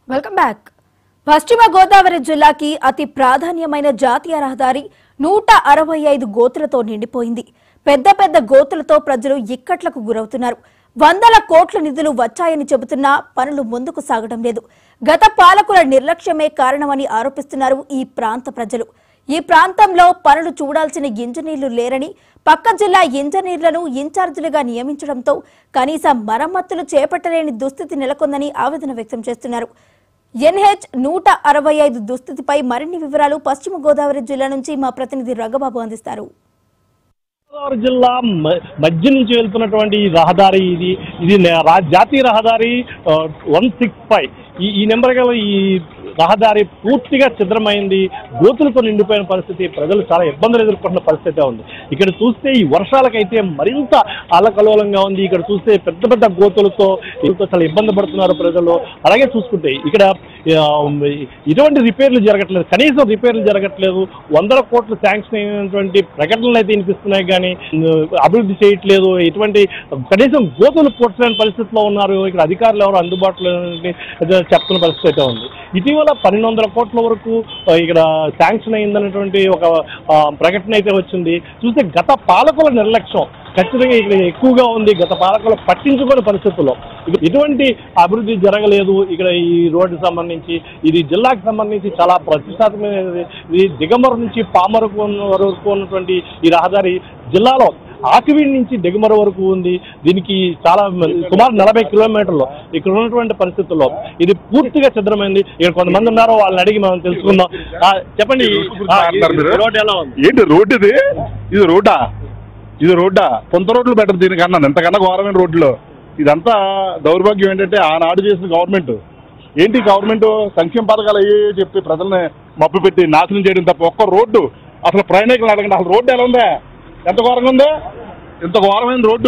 welcome back పశ్చిమ గోదావరి జిల్లాకి అతి ప్రాధాన్యమైన జాతీయ రహదారి నూట అరవై ఐదు గోతులతో నిండిపోయింది పెద్ద పెద్ద గోతులతో ప్రజలు ఇక్కట్లకు గురవుతున్నారు వందల కోట్ల నిధులు వచ్చాయని చెబుతున్నా పనులు ముందుకు సాగడం లేదు గత పాలకుల నిర్లక్ష్యమే కారణమని ఆరోపిస్తున్నారు ఈ ప్రాంత ప్రజలు ఈ ప్రాంతంలో పనులు చూడాల్సిన ఇంజనీర్లు లేరని పక్క జిల్లా ఇంజనీర్లను ఇన్ఛార్జీలుగా నియమించడంతో కనీస మరమ్మతులు చేపట్టలేని దుస్థితి నెలకొందని ఆవేదన వ్యక్తం చేస్తున్నారు ఎన్హెచ్ నూట అరవై ఐదు దుస్థితిపై మరిన్ని వివరాలు పశ్చిమ గోదావరి జిల్లా నుంచి మా ప్రతినిధి రంగబాబు అందిస్తారు గోదావరి జిల్లా మ- మధ్య నుంచి వెళ్తున్నటువంటి ఈ రహదారి ఇది ఇది నే- రా- జాతీయ రహదారి వన్ సిక్స్ ఫైవ్ ఈ ఈ నెంబర్ గల ఈ రహదారి పూర్తిగా ఛిద్రమైంది గోతులతో నిండిపోయిన పరిస్థితి ప్రజలు చాలా ఇబ్బందులు ఎదుర్కొంటున్న పరిస్థితి ఉంది ఇక్కడ చూస్తే ఈ వర్షాలకైతే మరింత అల్లకల్లోలంగా ఉంది ఇక్కడ చూస్తే పెద్ద పెద్ద గోతులతో ఇంత చాలా ఇబ్బంది పడుతున్నారు ప్రజలు అలాగే చూసుకుంటే ఇక్కడ ఆ, ఎటువంటి రిపేర్లు జరగట్లేదు కనీసం రిపేర్లు జరగట్లేదు వందల కోట్లు శాంక్షన్ అయినటువంటి ప్రకటనలు అయితే వినిపిస్తున్నాయి కానీ ఉమ్, అభివృద్ధి చేయట్లేదు ఎటువంటి కనీసం గోతులు పూడ్చలేని పరిస్థితిలో ఉన్నారు ఇక్కడ అధికారులు ఎవరు అందుబాటులో లేరని చెప్తున్న పరిస్థితి అయితే ఉంది ఇటీవల పన్నెండు వందల కోట్ల వరకు ఆ, ఇక్కడ శాంక్షన్ అయిందన్నటువంటి ఒక ఆ, ప్రకటన అయితే వచ్చింది చూస్తే గత పాలకుల నిర్లక్ష్యం ఖచ్చితంగా ఇక్కడ ఎక్కువగా ఉంది గత పాలకులు పట్టించుకునే పరిస్థితుల్లో ఇక ఎటువంటి అభివృద్ధి జరగలేదు ఇక్కడ ఈ రోడ్డు సంబంధించి ఇది జిల్లాకు సంబంధించి చాలా ప్రతిష్టాత్మకమైనది ఇది దిగమర నుంచి పామరకు ఉన్న వరకు ఉన్నటువంటి ఈ రహదారి జిల్లాలో ఆకివీడి నుంచి దిగమర వరకు ఉంది దీనికి చాలా మ- సుమారు నలభై కిలోమీటర్లు ఇక్కడ ఉన్నటువంటి పరిస్థితుల్లో ఇది పూర్తిగా ఛిద్రమైంది ఇక్కడ కొంతమంది ఉన్నారో వాళ్ళని అడిగి మనం తెలుసుకుందాం ఆ, చెప్పండి ఆ, ఈ- ఈ రోడ్డు ఎలా ఉంది ఏంటి రోడ్డు ఇది ఇది రోడ్డా ఇది రోడ్డా కొంత రోడ్లు బెటర్ దీనికన్నా ఎంతకన్నా ఘోరమైన రోడ్లు ఇదంతా దౌర్భాగ్యం ఏంటంటే ఆనాడు చేసిన గవర్నమెంట్ ఏంటి గవర్నమెంట్ సంక్షేమ పథకాలు అయ్యి చెప్పి ప్రజల్ని మబ్బు పెట్టి నాశనం చేయడం తప్ప ఒక్క రోడ్డు అసలు ప్రయాణికులు అడగండి అసలు రోడ్డు ఎలా ఉందా ఎంత ఘోరంగా ఉందా ఇంత ఘోరమైన రోడ్డు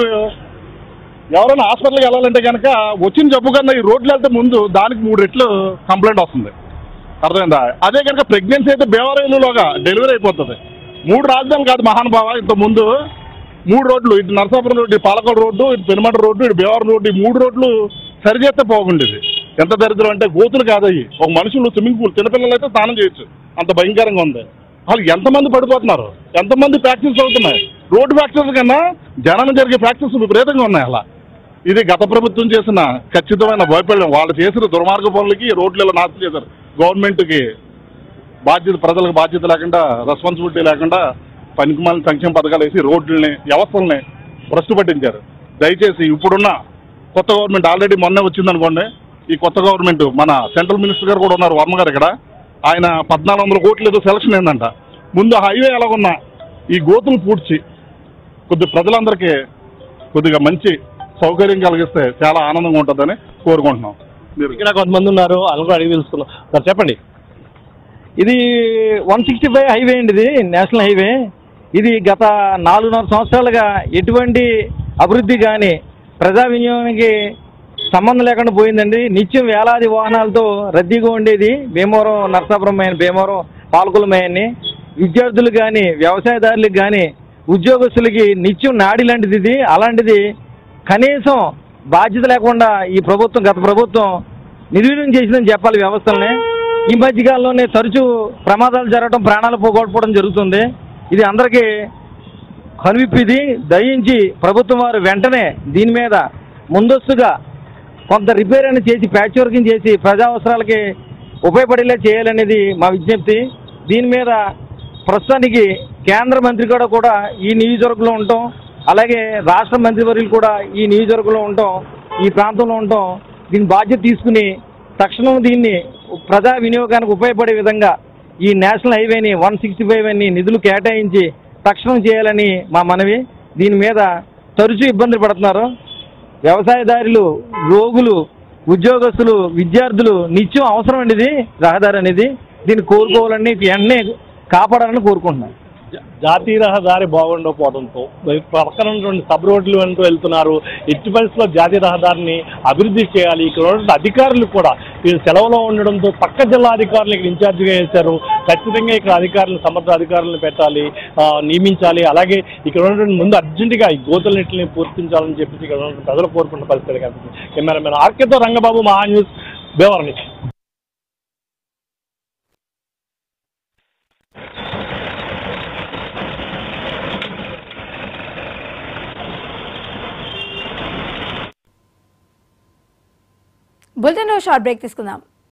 ఎవరైనా హాస్పిటల్కి వెళ్ళాలంటే కనుక వచ్చిన జబ్బు కన్నా ఈ రోడ్లు వెళ్తే ముందు దానికి మూడు రెట్లు కంప్లైంట్ వస్తుంది అర్థమైందా అదే కనుక ప్రెగ్నెన్సీ అయితే బేవరైలులోగా డెలివరీ అయిపోతుంది మూడు రాజధానులు కాదు మహానుభావ ఇంత ముందు మూడు రోడ్లు ఇటు నరసాపురం రోడ్డు ఇటు పాలకొల రోడ్డు ఇటు పెనుమంట రోడ్డు ఇటు భీమవరం రోడ్డు ఈ మూడు రోడ్లు సరి చేస్తే బాగుండేది ఎంత దరిద్రం అంటే గోతులు కాదయ్యి ఒక మనుషులు స్విమ్మింగ్ పూల్ చిన్నపిల్లలు అయితే స్నానం చేయొచ్చు అంత భయంకరంగా ఉంది అసలు ఎంతమంది పడిపోతున్నారు ఎంతమంది ఫ్రాక్చర్స్ అవుతున్నాయి రోడ్డు ఫ్రాక్చర్స్ కన్నా జనం జరిగే ఫ్రాక్చర్స్ విపరీతంగా ఉన్నాయి అలా ఇది గత ప్రభుత్వం చేసిన ఖచ్చితమైన వైఫల్యం వాళ్ళు చేసిన దుర్మార్గ పనులకి రోడ్లలో నాశనం చేశారు గవర్నమెంట్కి బాధ్యత ప్రజలకు బాధ్యత లేకుండా రెస్పాన్సిబిలిటీ లేకుండా పనికిమాలిన సంక్షేమ పథకాలు వేసి రోడ్లని వ్యవస్థల్ని భ్రష్టు పట్టించారు దయచేసి ఇప్పుడున్న కొత్త గవర్నమెంట్ ఆల్రెడీ మొన్నే వచ్చిందనుకోండి ఈ కొత్త గవర్నమెంట్ మన సెంట్రల్ మినిస్టర్ గారు కూడా ఉన్నారు వర్మ గారు ఇక్కడ ఆయన పద్నాలుగు వందల కోట్లు ఏదో సెలక్షన్ అయిందంట ముందు హైవే ఎలాగున్నా ఈ గోతులు పూడ్చి కొద్ది ప్రజలందరికీ కొద్దిగా మంచి సౌకర్యం కలిగిస్తే చాలా ఆనందంగా ఉంటుందని కోరుకుంటున్నాం మీరు ఇక్కడ కొంతమంది ఉన్నారు వాళ్ళు కూడా అడిగి తెలుసుకుందాం సార్ చెప్పండి ఇది వన్ సిక్స్టీ ఫైవ్ హైవే అండి ఇది నేషనల్ హైవే ఇది గత నాలుగున్నర సంవత్సరాలుగా ఎటువంటి అభివృద్ధి కానీ ప్రజా వినియోగానికి సంబంధం లేకుండా పోయిందండి నిత్యం వేలాది వాహనాలతో రద్దీగా ఉండేది భీమవరం నరసాపురం మెయిన్ భీమవరం పాలకుల మెయిన్ని విద్యార్థులు కానీ వ్యవసాయదారులకు కానీ ఉద్యోగస్తులకి నిత్యం నాడి లాంటిది ఇది అలాంటిది కనీసం బాధ్యత లేకుండా ఈ ప్రభుత్వం గత ప్రభుత్వం నిర్వీర్యం చేసిందని చెప్పాలి వ్యవస్థల్ని ఈ మధ్యకాలంలోనే తరచూ ప్రమాదాలు జరగడం ప్రాణాలు పోగొట్టుకోవడం జరుగుతుంది ఇది అందరికీ కనువిప్పు ఇది దయించి ప్రభుత్వం వారు వెంటనే దీని మీద ముందస్తుగా కొంత రిపేర్ అని చేసి ప్యాచ్ వర్కింగ్ చేసి ప్రజా అవసరాలకి ఉపయోగపడేలా చేయాలనేది మా విజ్ఞప్తి దీని మీద ప్రస్తుతానికి కేంద్ర మంత్రి కూడా కూడా ఈ నియోజకవర్గంలో ఉండటం అలాగే రాష్ట్ర మంత్రివర్యులు కూడా ఈ నియోజకవర్గంలో ఉండటం ఈ ప్రాంతంలో ఉండటం దీని బాధ్యత తీసుకుని తక్షణం దీన్ని ప్రజా వినియోగానికి ఉపయోగపడే విధంగా ఈ నేషనల్ హైవేని వన్ సిక్స్టీ ఫైవ్ అని నిధులు కేటాయించి తక్షణం చేయాలని మా మనవి దీని మీద తరచూ ఇబ్బందులు పడుతున్నారు వ్యవసాయదారులు రోగులు ఉద్యోగస్తులు విద్యార్థులు నిత్యం అవసరం అండి ఇది రహదారి అనేది దీన్ని కోరుకోవాలని వెంటనే కాపాడాలని కోరుకుంటున్నాను జా- జాతీయ రహదారి బాగుండకపోవడంతో మరి పక్కన ఉన్నటువంటి సబ్ రోడ్లు అంటూ వెళ్తున్నారు ఎట్టి పరిస్థితుల్లో జాతీయ రహదారిని అభివృద్ధి చేయాలి ఇక్కడ ఉన్నటువంటి అధికారులు కూడా ఈ సెలవులో ఉండడంతో పక్క జిల్లా అధికారులు ఇక్కడ ఇన్ఛార్జిగా వేశారు ఖచ్చితంగా ఇక్కడ అధికారులను సమర్థ అధికారులను పెట్టాలి ఆ, నియమించాలి అలాగే ఇక్కడ ఉన్నటువంటి ముందు అర్జెంటుగా ఈ గోతులన్నింటిని పూర్తించాలని చెప్పేసి ఇక్కడ ఉన్నటువంటి ప్రజలు కోరుకున్న పరిస్థితి కనిపిస్తుంది కెమెరామెన్ ఆర్కేతో రంగబాబు మహా న్యూస్ భీమవరం నుంచి బులెటిన్ షార్ట్ బ్రేక్ తీసుకుందాం